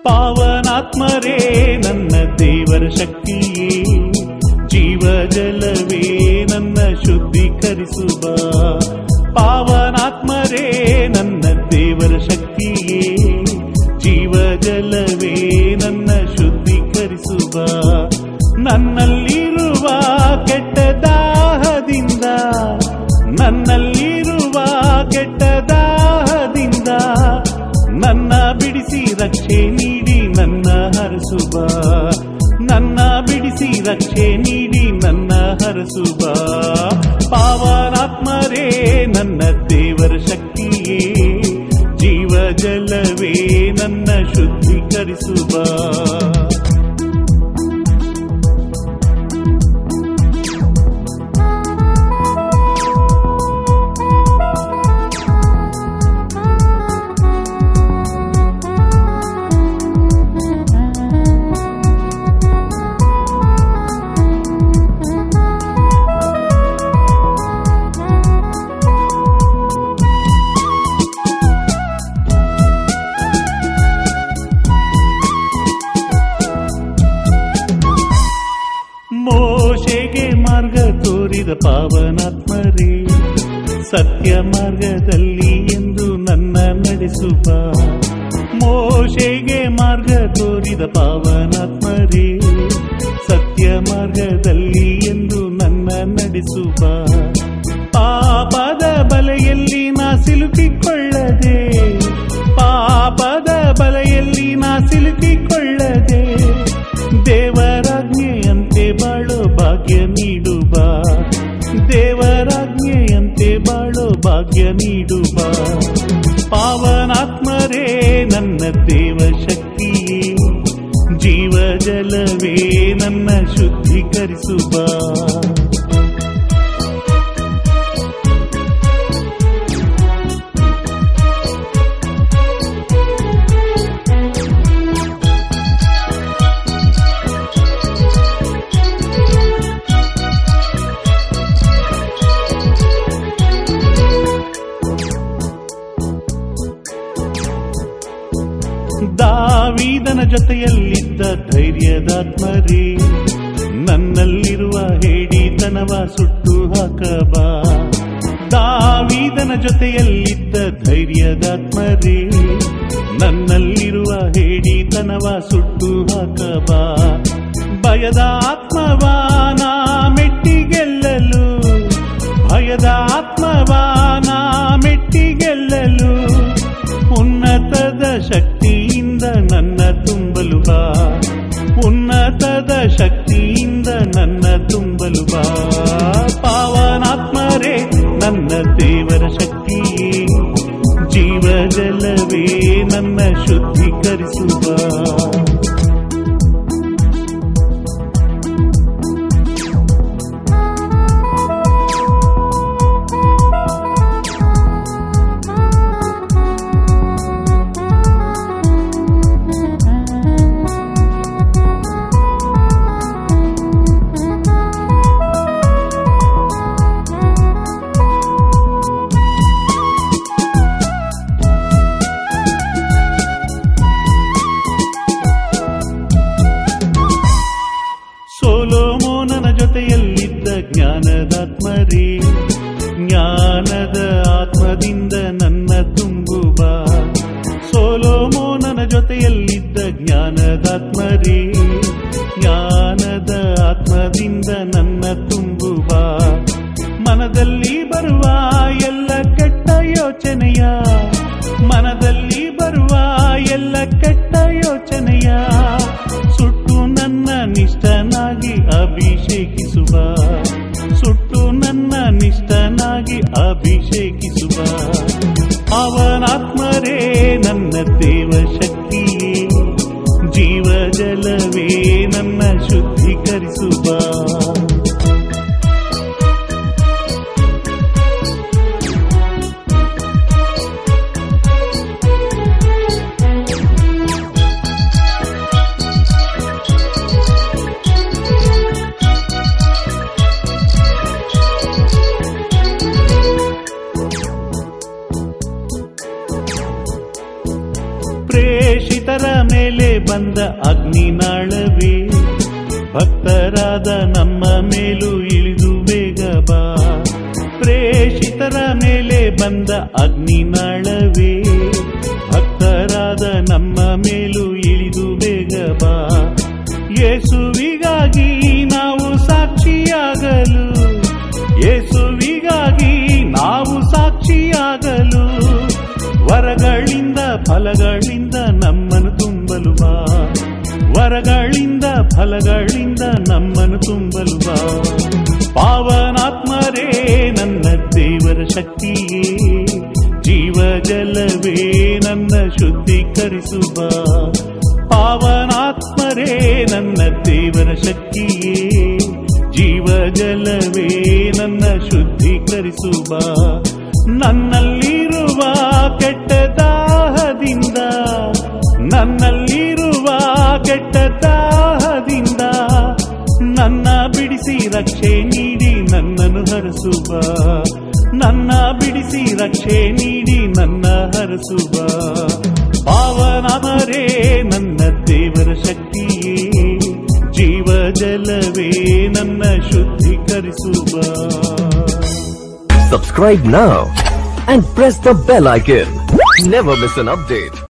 ಪಾವನಾತ್ಮರೇ ನನ್ನ ದೇವರ ಶಕ್ತಿಯೇ ಜೀವ ಜಲವೇ ನನ್ನ ಶುದ್ಧೀಕರಿಸುವ ಪಾವನಾತ್ಮರೇ ನನ್ನ ದೇವರ ಶಕ್ತಿಯೇ ಜೀವ ಜಲವೇ ನನ್ನ ಶುದ್ಧೀಕರಿಸುವ ನನ್ನಲ್ಲಿರುವ ಕೆಟ್ಟ ದಾಹದಿಂದ ನನ್ನಲ್ಲಿರುವ ಕೆಟ್ಟ ದಾಹದಿಂದ ನನ್ನ ಬಿಡಿಸಿ ರಕ್ಷೆ ನೀಡಿ ನನ್ನ ಹರಸುವ ನನ್ನ ಬಿಡಿಸಿ ರಕ್ಷೆ ನೀಡಿ ನನ್ನ ಹರಸುವ ಪಾವನಾತ್ಮರೇ ನನ್ನ ದೇವರ ಶಕ್ತಿಯೇ ಜೀವ ಜಲವೇ ನನ್ನ ಶುದ್ಧೀಕರಿಸುವ ಮೋಶೆಗೆ ಮಾರ್ಗ ತೋರಿದ ಪಾವನಾತ್ಮರೇ ಸತ್ಯ ಮಾರ್ಗದಲ್ಲಿ ಎಂದು ನನ್ನ ನಡೆಸುವ ಮೋಶೆಗೆ ಮಾರ್ಗ ತೋರಿದ ಪಾವನಾತ್ಮರೇ ಸತ್ಯ ಮಾರ್ಗದಲ್ಲಿ ಎಂದು ನನ್ನ ನಡೆಸುವ ಪಾಪದ ಬಲೆಯಲ್ಲಿ ನಾ ಸಿಲುಕಿಕೊಳ್ಳದೆ ಪಾಪದ ಬಲೆಯಲ್ಲಿ ನಾ ಸಿಲುಕಿಕೊಳ್ಳದೆ ದೇವರಾಜ್ಞೆಯಂತೆ ಬಾಳೋ ಭಾಗ್ಯ ನೀಡುವ ದೇವರಾಜ್ಞೆಯಂತೆ ಬಾಳೋ ಭಾಗ್ಯ ನೀಡುವ ಪಾವನಾತ್ಮರೇ ನನ್ನ ದೇವ ಶಕ್ತಿಯೇ ಜೀವ ಜಲವೇ ನನ್ನ ಶುದ್ಧೀಕರಿಸುವ ದಾವೀದನ ಜೊತೆಯಲ್ಲಿದ್ದ ಧೈರ್ಯದಾತ್ಮರೇ ನನ್ನಲ್ಲಿರುವ ಹೇಡಿತನವ ಸುಟ್ಟು ಹಾಕಬಾ ದಾವೀದನ ಜೊತೆಯಲ್ಲಿದ್ದ ಧೈರ್ಯದಾತ್ಮರೇ ನನ್ನಲ್ಲಿರುವ ಹೇಡಿತನವ ಸುಟ್ಟು ಹಾಕಬಾ ಭಯದ ಆತ್ಮವಾನ ಮೆಟ್ಟಿಗೆಲ್ಲಲು ಭಯದ ಆತ್ಮವಾನ ಮೆಟ್ಟಿಗೆಲ್ಲಲು ಉನ್ನತದ ಶಕ್ತಿಯಿಂದ ನನ್ನ ತುಂಬಲು ಬಾ ಉನ್ನತದ ಶಕ್ತಿಯಿಂದ ನನ್ನ ತುಂಬಲು ಬಾ ಪಾವನಾತ್ಮರೇ ನನ್ನ ದೇವರ ಶಕ್ತಿಯೇ ಜೀವ ಜಲವೇ ನನ್ನ ಶುದ್ಧೀಕರಿಸುವ ಸೋಲೋಮೋನನ ಜೊತೆಯಲ್ಲಿದ್ದ ಜ್ಞಾನದಾತ್ಮರೇ ಜ್ಞಾನದ ಆತ್ಮದಿಂದ ನನ್ನ ತುಂಬುವ ಸೋಲೋಮೋನನ ಜೊತೆಯಲ್ಲಿದ್ದ ಜ್ಞಾನದಾತ್ಮರೇ ಜ್ಞಾನದ ಆತ್ಮದಿಂದ ನನ್ನ ತುಂಬುವ ಮನದಲ್ಲಿ ಬರುವ ಎಲ್ಲ ಕೆಟ್ಟ ಯೋಚನೆಯ ಮನದಲ್ಲಿ ಬರುವ ಎಲ್ಲ ಕೆಟ್ಟ ಯೋಚನೆಯ ಸುಟ್ಟು ನನ್ನ ನಿಷ್ಠನಾಗಿ ಅಭಿಷೇಕಿಸುವ ಸುಟ್ಟು ನನ್ನ ನಿಷ್ಠನಾಗಿ ಅಭಿಷೇಕಿಸುವ ಅವನಾತ್ಮರೇ ನನ್ನ ದೇವ ಶಕ್ತಿಯೇ ಜೀವ ಜಲವೇ ಪ್ರೇಷಿತರ ಮೇಲೆ ಬಂದ ಅಗ್ನಿನಾಳವೇ ಭಕ್ತರಾದ ನಮ್ಮ ಮೇಲೂ ಇಳಿದು ಬೇಗ ಬಾ ಪ್ರೇಷಿತರ ಮೇಲೆ ಬಂದ ಅಗ್ನಿನಾಳವೇ ಭಕ್ತರಾದ ನಮ್ಮ ಮೇಲೂ ಇಳಿದು ಬೇಗ ಬಾ ಯೇಸುವಿಗಾಗಿ ನಾವು ಸಾಕ್ಷಿಯಾಗಲು ಯೇಸುವಿಗಾಗಿ ನಾವು ಸಾಕ್ಷಿಯಾಗಲು ವರಗಳಿಂದ ಫಲಗಳಿಂದ ನಮ್ಮನ್ನು ತುಂಬಲು ಬಾ ವರಗಳಿಂದ ಫಲಗಳಿಂದ ನಮ್ಮನ್ನು ತುಂಬಲು ಬಾ ಪಾವನಾತ್ಮರೇ ನನ್ನ ದೇವರ ಶಕ್ತಿಯೇ ಜೀವ ಜಲವೇ ನನ್ನ ಶುದ್ಧೀಕರಿಸುವ ಪಾವನಾತ್ಮರೇ ನನ್ನ ದೇವರ ಶಕ್ತಿಯೇ ಜೀವ ಜಲವೇ ನನ್ನ ಶುದ್ಧೀಕರಿಸುವ ನನ್ನಲ್ಲಿರುವ ಕೆಟ್ಟ ದಾಹದಿಂದ ನನ್ನಲ್ಲಿರುವ ಕೆಟ್ಟ ದಾಹದಿಂದ ನನ್ನ ಬಿಡಿಸಿ ರಕ್ಷೆ ನೀಡಿ ನನ್ನನ್ನು ಹರಸುವ ನನ್ನ ಬಿಡಿಸಿ ರಕ್ಷೆ ನೀಡಿ ನನ್ನ ಹರಸುವ ಪಾವನಮರೇ ನನ್ನ ದೇವರ ಶಕ್ತಿಯೇ ಜೀವ ಜಲವೇ ನನ್ನ ಶುದ್ಧೀಕರಿಸುವ Subscribe now and press the bell icon. Never miss an update.